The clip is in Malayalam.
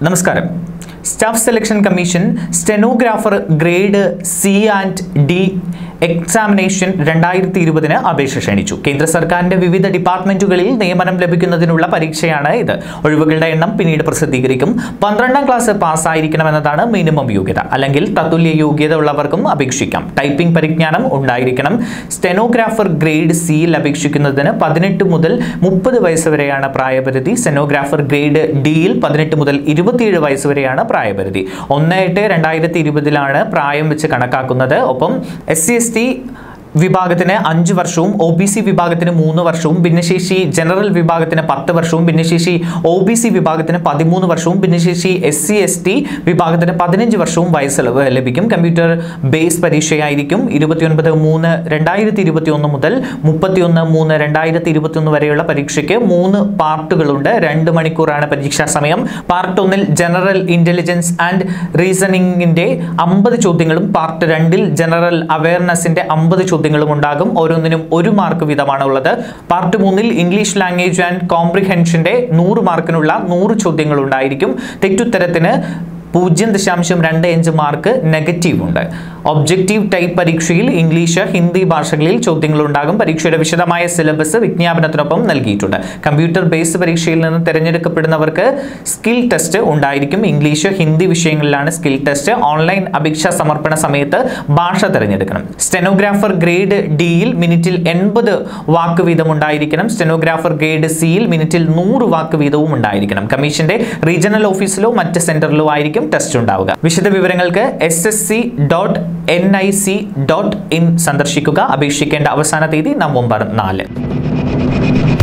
നമസ്കാരം staff selection commission stenographer grade C and D examination രണ്ടായിരത്തി ഇരുപതിന് അപേക്ഷ ക്ഷണിച്ചു കേന്ദ്ര സർക്കാരിന്റെ വിവിധ ഡിപ്പാർട്ട്മെന്റുകളിൽ നിയമനം ലഭിക്കുന്നതിനുള്ള പരീക്ഷയാണ് ഇത് ഒഴിവുകളുടെ എണ്ണം പിന്നീട് പ്രസിദ്ധീകരിക്കും പന്ത്രണ്ടാം ക്ലാസ് പാസ്സായിരിക്കണമെന്നതാണ് മിനിമം യോഗ്യത അല്ലെങ്കിൽ തത്തുല്യ യോഗ്യത ഉള്ളവർക്കും അപേക്ഷിക്കാം ടൈപ്പിംഗ് പരിജ്ഞാനം ഉണ്ടായിരിക്കണം സ്റ്റെനോഗ്രാഫർ ഗ്രേഡ് സിയിൽ അപേക്ഷിക്കുന്നതിന് പതിനെട്ട് മുതൽ മുപ്പത് വയസ്സ് വരെയാണ് പ്രായപരിധി സ്റ്റെനോഗ്രാഫർ ഗ്രേഡ് ഡിയിൽ പതിനെട്ട് മുതൽ ഇരുപത്തിയേഴ് വയസ്സ് വരെയാണ് പ്രായപരിധി ഒന്ന് എട്ട് രണ്ടായിരത്തി ഇരുപതിലാണ് പ്രായം വെച്ച് കണക്കാക്കുന്നത് ഒപ്പം എസ് സി എസ് ടി വിഭാഗത്തിന് അഞ്ച് വർഷവും ഒ ബി സി വിഭാഗത്തിന് മൂന്ന് വർഷവും ഭിന്നശേഷി ജനറൽ വിഭാഗത്തിന് പത്ത് വർഷവും ഭിന്നശേഷി ഒ ബി സി വിഭാഗത്തിന് പതിമൂന്ന് വർഷവും ഭിന്നശേഷി എസ് സി എസ് ടി വിഭാഗത്തിന് പതിനഞ്ച് വർഷവും വയസ്സ് ല- ലഭിക്കും കമ്പ്യൂട്ടർ ബേസ് പരീക്ഷയായിരിക്കും ഇരുപത്തിയൊൻപത് മൂന്ന് രണ്ടായിരത്തി ഇരുപത്തി ഒന്ന് മുതൽ മുപ്പത്തിയൊന്ന് മൂന്ന് രണ്ടായിരത്തി ഇരുപത്തി ഒന്ന് വരെയുള്ള പരീക്ഷയ്ക്ക് മൂന്ന് പാർട്ടുകളുണ്ട് രണ്ട് മണിക്കൂറാണ് പരീക്ഷാ സമയം പാർട്ട് ഒന്നിൽ ജനറൽ ഇന്റലിജൻസ് ആൻഡ് റീസണിംഗിന്റെ അമ്പത് ചോദ്യങ്ങളും പാർട്ട് രണ്ടിൽ ജനറൽ അവയർനെസിന്റെ അമ്പത് ചോദ്യങ്ങളും ഉണ്ടാകും ഓരോന്നിനും ഒരു മാർക്ക് വീതമാണ് ഉള്ളത് പാർട്ട് മൂന്നിൽ ഇംഗ്ലീഷ് ലാംഗ്വേജ് ആൻഡ് കോംപ്രിഹെൻഷന്റെ നൂറ് മാർക്കിനുള്ള നൂറ് ചോദ്യങ്ങൾ ഉണ്ടായിരിക്കും തെറ്റുത്തരത്തിന് പൂജ്യം ദശാംശം രണ്ട് അഞ്ച് മാർക്ക് നെഗറ്റീവ് ഉണ്ട് ഒബ്ജക്റ്റീവ് ടൈപ്പ് പരീക്ഷയിൽ ഇംഗ്ലീഷ് ഹിന്ദി ഭാഷകളിൽ ചോദ്യങ്ങൾ ഉണ്ടാകും പരീക്ഷയുടെ വിശദമായ സിലബസ് വിജ്ഞാപനത്തിനൊപ്പം നൽകിയിട്ടുണ്ട് കമ്പ്യൂട്ടർ ബേസ് പരീക്ഷയിൽ നിന്ന് തിരഞ്ഞെടുക്കപ്പെടുന്നവർക്ക് സ്കിൽ ടെസ്റ്റ് ഉണ്ടായിരിക്കും ഇംഗ്ലീഷ് ഹിന്ദി വിഷയങ്ങളിലാണ് സ്കിൽ ടെസ്റ്റ് ഓൺലൈൻ അപേക്ഷാ സമർപ്പണ സമയത്ത് ഭാഷ തിരഞ്ഞെടുക്കണം സ്റ്റെനോഗ്രാഫർ ഗ്രേഡ് ഡിയിൽ മിനിറ്റിൽ എൺപത് വാക്ക് വീതം ഉണ്ടായിരിക്കണം സ്റ്റെനോഗ്രാഫർ ഗ്രേഡ് സിയിൽ മിനിറ്റിൽ നൂറ് വാക്ക് വീതവും ഉണ്ടായിരിക്കണം കമ്മീഷന്റെ റീജിയണൽ ഓഫീസിലോ മറ്റ് സെന്ററിലോ ആയിരിക്കും ടെസ്റ്റ് ഉണ്ടാവുക വിശദ വിവരങ്ങൾക്ക് S S C dot N I C dot in സന്ദർശിക്കുക അപേക്ഷിക്കേണ്ട അവസാന തീയതി നവംബർ നാല്